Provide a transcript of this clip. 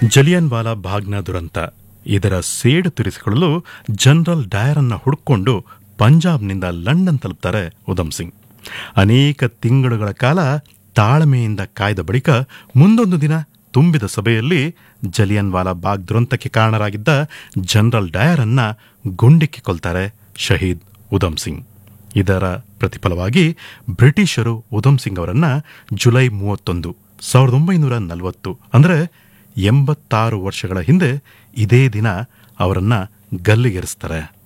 ಜಲಿಯನ್ ವಾಲಾ ಬಾಗ್ನ ದುರಂತ ಇದರ ಸೇಡು ತೀರಿಸಿಕೊಳ್ಳಲು ಜನರಲ್ ಡಯರ್ ಅನ್ನ ಹುಡುಕೊಂಡು ಪಂಜಾಬ್ನಿಂದ ಲಂಡನ್ ತಲುಪ್ತಾರೆ ಉಧಮ್ ಸಿಂಗ್ ಅನೇಕ ತಿಂಗಳುಗಳ ಕಾಲ ತಾಳ್ಮೆಯಿಂದ ಕಾಯ್ದ ಬಳಿಕ ಮುಂದೊಂದು ದಿನ ತುಂಬಿದ ಸಭೆಯಲ್ಲಿ ಜಲಿಯನ್ ವಾಲಾ ಬಾಗ್ ದುರಂತಕ್ಕೆ ಕಾರಣರಾಗಿದ್ದ ಜನರಲ್ ಡಯರ್ ಅನ್ನ ಗುಂಡಿಕ್ಕಿ ಕೊಲ್ತಾರೆ ಶಹೀದ್ ಉಧಮ್ ಸಿಂಗ್ ಇದರ ಪ್ರತಿಫಲವಾಗಿ ಬ್ರಿಟಿಷರು ಉಧಮ್ ಸಿಂಗ್ ಅವರನ್ನ ಜುಲೈ ಮೂವತ್ತೊಂದು ಸಾವಿರದ ಒಂಬೈನೂರ ನಲವತ್ತು ಅಂದರೆ ಎಂಬತ್ತಾರು ವರ್ಷಗಳ ಹಿಂದೆ ಇದೇ ದಿನ ಅವರನ್ನ ಗಲ್ಲಿಗೇರಿಸ್ತಾರೆ